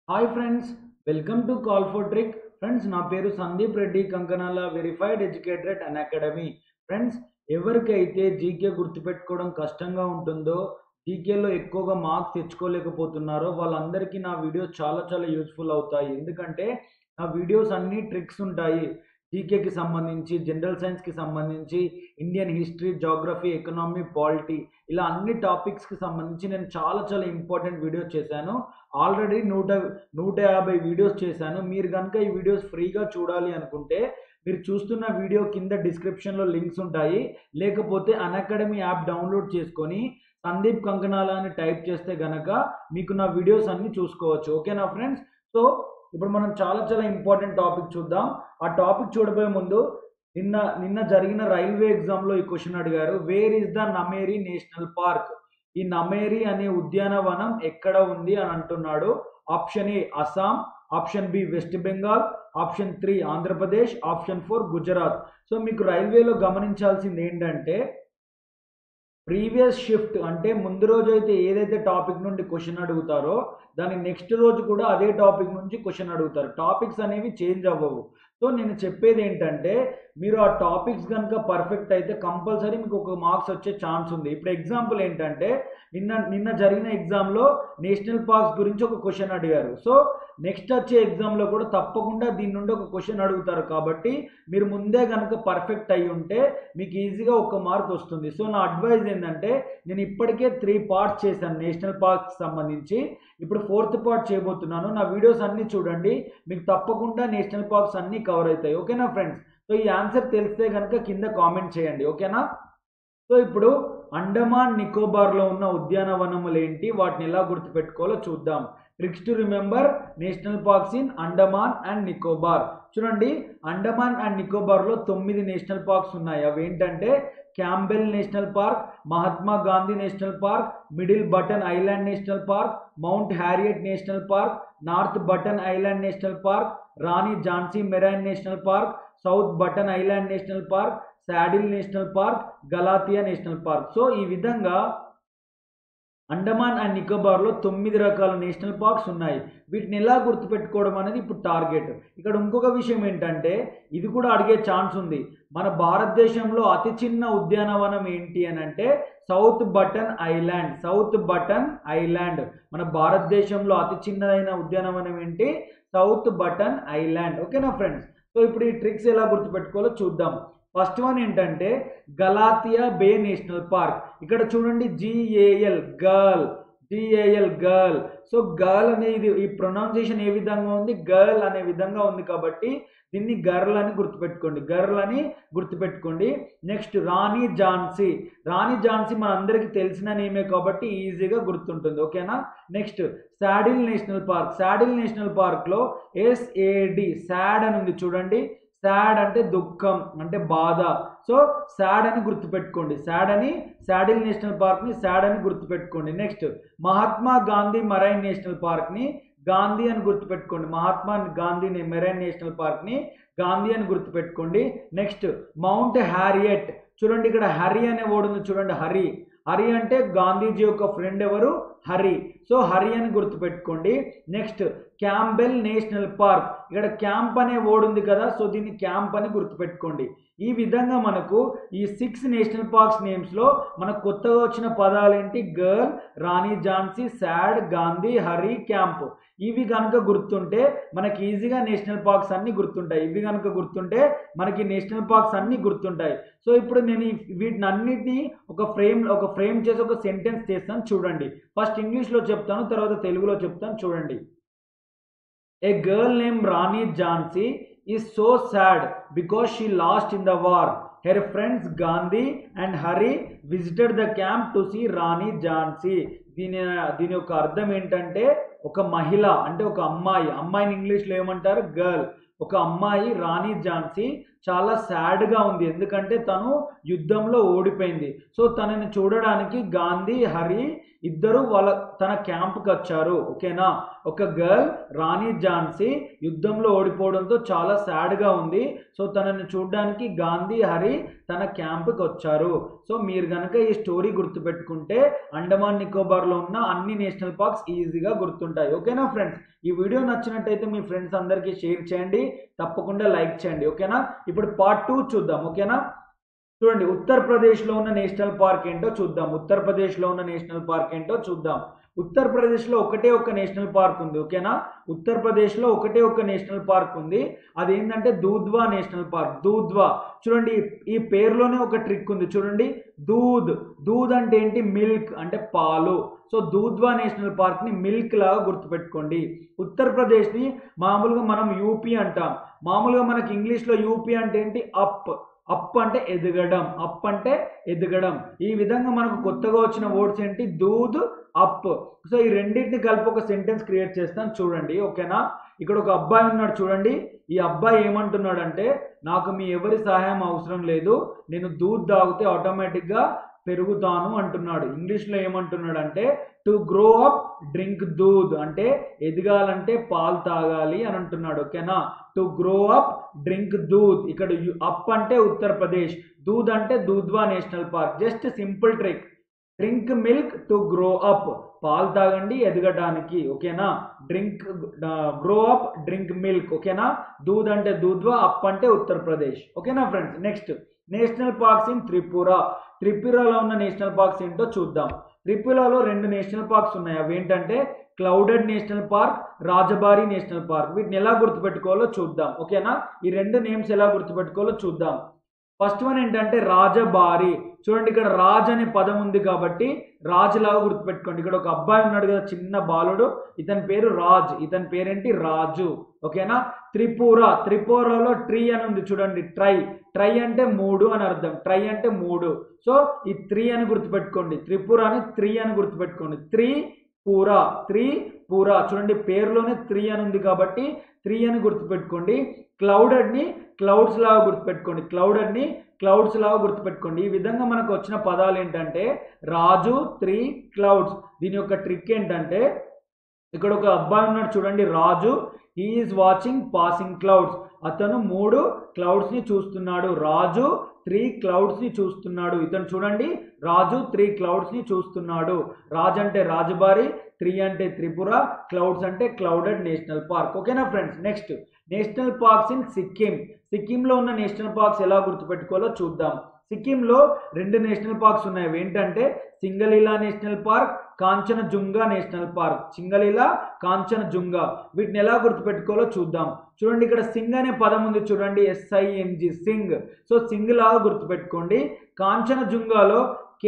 hi friends welcome to call for trick friends నా పేరు Sandeep Reddy Kankanala verified educated Unacademy friends ఎవరికైతే GK గుర్తుపెట్టుకోవడం కష్టంగా ఉంటుందో జీకేలో ఎక్కువగా మార్క్స్ తెచ్చుకోలేకపోతున్నారో వాళ్ళందరికీ నా వీడియోస్ చాలా చాలా యూస్ఫుల్ అవుతాయి ఎందుకంటే నా వీడియోస్ అన్నీ ట్రిక్స్ ఉంటాయి జీకేకి సంబంధించి జనరల్ సైన్స్కి సంబంధించి Indian history geography economy polity ఇలా అన్ని టాపిక్స్కి సంబంధించి నేను చాలా చాలా ఇంపార్టెంట్ వీడియోస్ చేశాను ఆల్రెడీ నూట నూట యాభై వీడియోస్ చేశాను మీరు కనుక ఈ వీడియోస్ ఫ్రీగా చూడాలి అనుకుంటే మీరు చూస్తున్న వీడియో కింద డిస్క్రిప్షన్లో లింక్స్ ఉంటాయి లేకపోతే అకాడమీ యాప్ డౌన్లోడ్ చేసుకొని సందీప్ కంకనాల అని టైప్ చేస్తే గనక మీకు నా వీడియోస్ అన్ని చూసుకోవచ్చు ఓకేనా ఫ్రెండ్స్ సో ఇప్పుడు మనం చాలా చాలా ఇంపార్టెంట్ టాపిక్ చూద్దాం ఆ టాపిక్ చూడబోయే ముందు నిన్న నిన్న జరిగిన రైల్వే ఎగ్జామ్లో ఈ క్వశ్చన్ అడిగారు where is the Nameri national park ఈ నమేరి అనే ఉద్యానవనం ఎక్కడ ఉంది అని అంటున్నాడు option A Assam option B West Bengal option three Andhra Pradesh option four Gujarat so మీకు రైల్వేలో గమనించాల్సింది ఏంటంటే ప్రీవియస్ షిఫ్ట్ అంటే ముందు రోజు అయితే ఏదైతే టాపిక్ నుండి క్వశ్చన్ అడుగుతారో దాని నెక్స్ట్ రోజు కూడా అదే టాపిక్ నుంచి క్వశ్చన్ అడుగుతారు టాపిక్స్ అనేవి చేంజ్ అవ్వవు సో నేను చెప్పేది ఏంటంటే మీరు ఆ టాపిక్స్ కనుక పర్ఫెక్ట్ అయితే కంపల్సరీ మీకు ఒక మార్క్స్ వచ్చే ఛాన్స్ ఉంది ఇప్పుడు ఎగ్జాంపుల్ ఏంటంటే నిన్న నిన్న జరిగిన ఎగ్జామ్లో నేషనల్ పార్క్స్ గురించి ఒక క్వశ్చన్ అడిగారు సో నెక్స్ట్ వచ్చే ఎగ్జామ్లో కూడా తప్పకుండా దీని నుండి ఒక క్వశ్చన్ అడుగుతారు కాబట్టి మీరు ముందే కనుక పర్ఫెక్ట్ అయి ఉంటే మీకు ఈజీగా ఒక మార్క్ వస్తుంది సో నా అడ్వైజ్ ఏంటంటే నేను ఇప్పటికే త్రీ పార్ట్స్ చేశాను నేషనల్ పార్క్స్ సంబంధించి ఇప్పుడు ఫోర్త్ పార్ట్ చేయబోతున్నాను నా వీడియోస్ అన్నీ చూడండి మీకు తప్పకుండా నేషనల్ పార్క్స్ అన్నీ కవర్ అవుతాయి ఓకేనా ఫ్రెండ్స్ సో ఈ ఆన్సర్ తెలిస్తే కనుక కింద కామెంట్ చేయండి ఓకేనా సో ఇప్పుడు అండమాన్ నికోబార్లో ఉన్న ఉద్యానవనములు ఏంటి వాటిని ఎలా గుర్తుపెట్టుకోవాలో చూద్దాం tricks to remember national parks in Andaman and Nicobar చూడండి అండమాన్ అండ్ నికోబార్లో తొమ్మిది నేషనల్ పార్క్స్ ఉన్నాయి అవి ఏంటంటే Campbell national park Mahatma Gandhi national park Middle Button Island national park Mount Harriet national park North Button Island national park Rani Jhansi marine national park South Button Island national park Saddle national park Galathea national park so ఈ విధంగా Andaman and నికోబార్లో తొమ్మిది రకాల national parks ఉన్నాయి వీటిని ఎలా గుర్తుపెట్టుకోవడం అనేది ఇప్పుడు target ఇక్కడ ఇంకొక విషయం ఏంటంటే ఇది కూడా అడిగే ఛాన్స్ ఉంది మన భారతదేశంలో అతి చిన్న ఉద్యానవనం ఏంటి అని అంటే South Button Island South Button Island మన భారతదేశంలో అతి చిన్నదైన ఉద్యానవనం ఏంటి సౌత్ బటన్ ఐలాండ్ ఓకేనా ఫ్రెండ్స్ సో ఇప్పుడు ఈ ట్రిక్స్ ఎలా గుర్తుపెట్టుకోవాలో చూద్దాం ఫస్ట్ వన్ ఏంటంటే గలాతియా బే నేషనల్ పార్క్ ఇక్కడ చూడండి G A L girl G A L girl so girl అనేది ఈ ప్రొనౌన్సియేషన్ ఏ విధంగా ఉంది గర్ల్ అనే విధంగా ఉంది కాబట్టి దీన్ని గర్ల్ అని గుర్తుపెట్టుకోండి గర్ల్ అని గుర్తుపెట్టుకోండి నెక్స్ట్ రాణి ఝాన్సీ రాణి ఝాన్సీ మన అందరికీ తెలిసిన నేమే కాబట్టి ఈజీగా గుర్తుంటుంది ఓకేనా next Saddle national park Saddle national పార్క్లో ఎస్ఏడి శాడ్ అని ఉంది చూడండి సాడ్ అంటే దుఃఖం అంటే బాధ సో సాడ్ అని గుర్తుపెట్టుకోండి సాడ్ అని శాడిల్ నేషనల్ పార్క్ని సాడ్ అని గుర్తుపెట్టుకోండి next Mahatma Gandhi marine national పార్క్ని గాంధీ అని గుర్తుపెట్టుకోండి మహాత్మా గాంధీ మెరైన్ నేషనల్ పార్క్ని గాంధీ అని గుర్తుపెట్టుకోండి నెక్స్ట్ మౌంట్ హ్యారియట్ చూడండి ఇక్కడ హరి అనే వర్డ్ ఉంది చూడండి హరి హరి అంటే గాంధీజీ యొక్క ఫ్రెండ్ ఎవరు హరి సో హరి అని గుర్తుపెట్టుకోండి నెక్స్ట్ క్యాంబెల్ నేషనల్ పార్క్ ఇక్కడ క్యాంప్ అనే వర్డ్ ఉంది కదా సో దీన్ని క్యాంప్ అని గుర్తుపెట్టుకోండి ఈ విధంగా మనకు ఈ సిక్స్ నేషనల్ పార్క్స్ నేమ్స్లో మనకు కొత్తగా వచ్చిన పదాలు ఏంటి girl Rani Jhansi sad Gandhi Hari camp ఇవి కనుక గుర్తుంటే మనకి ఈజీగా నేషనల్ పార్క్స్ అన్నీ గుర్తుంటాయి ఇవి కనుక గుర్తుంటే మనకి నేషనల్ పార్క్స్ అన్నీ గుర్తుంటాయి సో ఇప్పుడు నేను వీటిని అన్నిటినీ ఒక ఫ్రేమ్ ఒక ఫ్రేమ్ చేసి ఒక సెంటెన్స్ చేస్తాను చూడండి ఫస్ట్ ఇంగ్లీష్లో చెప్తాను తర్వాత తెలుగులో చెప్తాను చూడండి a girl name Rani Jhansi is so sad because she lost in the war her friends Gandhi and Hari visited the camp to see Rani Jhansi దీని దీని యొక్క అర్థం ఏంటంటే ఒక మహిళ అంటే ఒక అమ్మాయి అమ్మాయిని ఇంగ్లీష్లో ఏమంటారు గర్ల్ ఒక అమ్మాయి రాణి ఝాన్సీ చాలా సాడ్గా ఉంది ఎందుకంటే తను యుద్ధంలో ఓడిపోయింది సో తనని చూడడానికి గాంధీ హరి ఇద్దరు వాళ్ళ తన క్యాంప్కి వచ్చారు ఓకేనా ఒక గర్ల్ రాణి ఝాన్సీ యుద్ధంలో ఓడిపోవడంతో చాలా సాడ్గా ఉంది సో తనని చూడడానికి గాంధీ హరి తన క్యాంప్కి వచ్చారు సో మీరు కనుక ఈ స్టోరీ గుర్తుపెట్టుకుంటే అండమాన్ నికోబార్లో ఉన్న అన్ని నేషనల్ పార్క్స్ ఈజీగా గుర్తుంటాయి ఓకేనా ఫ్రెండ్స్ ఈ వీడియో నచ్చినట్టయితే మీ ఫ్రెండ్స్ అందరికీ షేర్ చేయండి తప్పకుండా లైక్ చేయండి ఓకేనా ఇప్పుడు పార్ట్ టూ చూద్దాం ఓకేనా చూడండి ఉత్తరప్రదేశ్లో ఉన్న నేషనల్ పార్క్ ఏంటో చూద్దాం ఉత్తరప్రదేశ్లో ఉన్న నేషనల్ పార్క్ ఏంటో చూద్దాం ఉత్తరప్రదేశ్లో ఒకటే ఒక నేషనల్ పార్క్ ఉంది ఓకేనా ఉత్తరప్రదేశ్లో ఒకటే ఒక నేషనల్ పార్క్ ఉంది అదేంటంటే దూద్వా నేషనల్ పార్క్ దూద్వా చూడండి ఈ పేరులోనే ఒక ట్రిక్ ఉంది చూడండి దూద్ దూద్ అంటే ఏంటి మిల్క్ అంటే పాలు సో దూద్వా నేషనల్ పార్క్ని మిల్క్ లాగా గుర్తుపెట్టుకోండి ఉత్తరప్రదేశ్ని మామూలుగా మనం యూపీ అంటాం మామూలుగా మనకి ఇంగ్లీష్లో యూపీ అంటే ఏంటి అప్ అప్ అంటే ఎదగడం అప్ అంటే ఎదగడం ఈ విధంగా మనకు కొత్తగా వచ్చిన వర్డ్స్ ఏంటి దూద్ అప్ సో ఈ రెండింటిని కలిపి ఒక సెంటెన్స్ క్రియేట్ చేస్తాను చూడండి ఓకేనా ఇక్కడ ఒక అబ్బాయి ఉన్నాడు చూడండి ఈ అబ్బాయి ఏమంటున్నాడంటే నాకు మీ ఎవరి సహాయం అవసరం లేదు నేను దూద్ తాగితే ఆటోమేటిక్గా పెరుగుతాను అంటున్నాడు ఇంగ్లీష్లో ఏమంటున్నాడు అంటే to grow up drink doodh అంటే ఎదగాలంటే పాలు తాగాలి అని అంటున్నాడు ఓకేనా to grow up drink doodh ఇక్కడ అప్ అంటే ఉత్తరప్రదేశ్ దూద్ అంటే Dudhwa national park just simple trick drink milk to grow up పాలు తాగండి ఎదగడానికి ఓకేనా drink grow up drink milk ఓకేనా దూద్ అంటే దూద్వా అప్ అంటే ఉత్తరప్రదేశ్ ఓకేనా friends next national parks in Tripura త్రిపురలో ఉన్న నేషనల్ పార్క్స్ ఏంటో చూద్దాం త్రిపురలో రెండు నేషనల్ పార్క్స్ ఉన్నాయి అవి ఏంటంటే clouded national park Rajbari national park వీటిని ఎలా గుర్తుపెట్టుకోవాలో చూద్దాం ఓకేనా ఈ రెండు నేమ్స్ ఎలా గుర్తుపెట్టుకోవాలో చూద్దాం ఫస్ట్ వన్ ఏంటంటే రాజబారి చూడండి ఇక్కడ రాజ్ అనే పదం ఉంది కాబట్టి రాజులాగా గుర్తుపెట్టుకోండి ఇక్కడ ఒక అబ్బాయి ఉన్నాడు కదా చిన్న బాలుడు ఇతని పేరు రాజ్ ఇతని పేరేంటి రాజు ఓకేనా త్రిపుర త్రిపురలో ట్రీ అని ఉంది చూడండి ట్రై ట్రై అంటే మూడు అని అర్థం ట్రై అంటే మూడు సో ఈ త్రీ అని గుర్తుపెట్టుకోండి త్రిపుర అని త్రీ అని గుర్తుపెట్టుకోండి త్రీ పూర త్రీ పూర చూడండి పేరులోనే త్రీ అని ఉంది కాబట్టి త్రీ అని గుర్తుపెట్టుకోండి క్లౌడెడ్ని క్లౌడ్స్ లాగా గుర్తుపెట్టుకోండి క్లౌడెడ్ని క్లౌడ్స్ లాగా గుర్తుపెట్టుకోండి ఈ విధంగా మనకు వచ్చిన పదాలు ఏంటంటే రాజు త్రీ క్లౌడ్స్ దీని యొక్క ట్రిక్ ఏంటంటే ఇక్కడ ఒక అబ్బాయి ఉన్నాడు చూడండి Raju is watching passing clouds అతను మూడు క్లౌడ్స్ని చూస్తున్నాడు రాజు త్రీ క్లౌడ్స్ని చూస్తున్నాడు ఇతను చూడండి రాజు త్రీ క్లౌడ్స్ని చూస్తున్నాడు రాజు అంటే రాజుబారి త్రీ అంటే త్రిపుర క్లౌడ్స్ అంటే క్లౌడెడ్ నేషనల్ పార్క్ ఓకేనా friends next national parks in Sikkim సిక్కింలో ఉన్న నేషనల్ పార్క్స్ ఎలా గుర్తుపెట్టుకోవాలో చూద్దాం సిక్కింలో రెండు నేషనల్ పార్క్స్ ఉన్నాయి అవి ఏంటంటే Singalila national park Kanchenjunga national park Singalila Kanchenjunga వీటిని ఎలా గుర్తుపెట్టుకోవాలో చూద్దాం చూడండి ఇక్కడ సింగ్ అనే పదం ఉంది చూడండి ఎస్ఐఎన్జి సింగ్ సో సింగ్ లాగా గుర్తుపెట్టుకోండి కాంచనజుంగాలో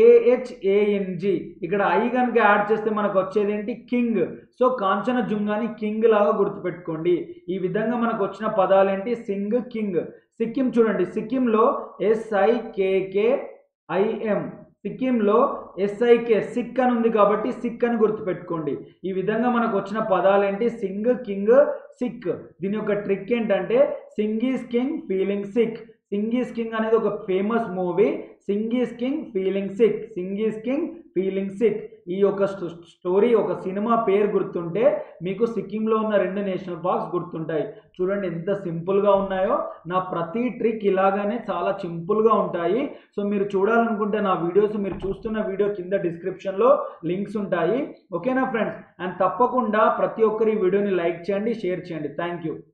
కేహెచ్ఏఎన్జి ఇక్కడ ఐ కనుక యాడ్ చేస్తే మనకు వచ్చేది ఏంటి కింగ్ సో కాంచనజుంగాని కింగ్ లాగా గుర్తుపెట్టుకోండి ఈ విధంగా మనకు వచ్చిన పదాలు ఏంటి సింగ్ కింగ్ సిక్కిం చూడండి సిక్కింలో ఎస్ఐకేకే ఐఎం సిక్కింలో ఎస్ఐకే సిక్ అని ఉంది కాబట్టి సిక్ అని గుర్తుపెట్టుకోండి ఈ విధంగా మనకు వచ్చిన పదాలు ఏంటి సింగ్ కింగ్ సిక్ దీని యొక్క ట్రిక్ ఏంటంటే Singh is king feeling sick Singh is king అనేది ఒక famous movie Singh is king feeling sick Singh is king feeling sick ఈ యొక్క స్టోరీ ఒక సినిమా పేరు గుర్తుంటే మీకు సిక్కింలో ఉన్న రెండు నేషనల్ పార్క్స్ గుర్తుంటాయి చూడండి ఎంత సింపుల్గా ఉన్నాయో నా ప్రతి ట్రిక్ ఇలాగానే చాలా సింపుల్గా ఉంటాయి సో మీరు చూడాలనుకుంటే నా వీడియోస్ మీరు చూస్తున్న వీడియో కింద డిస్క్రిప్షన్లో లింక్స్ ఉంటాయి ఓకేనా ఫ్రెండ్స్ అండ్ తప్పకుండా ప్రతి ఒక్కరి వీడియోని లైక్ చేయండి షేర్ చేయండి థ్యాంక్ యూ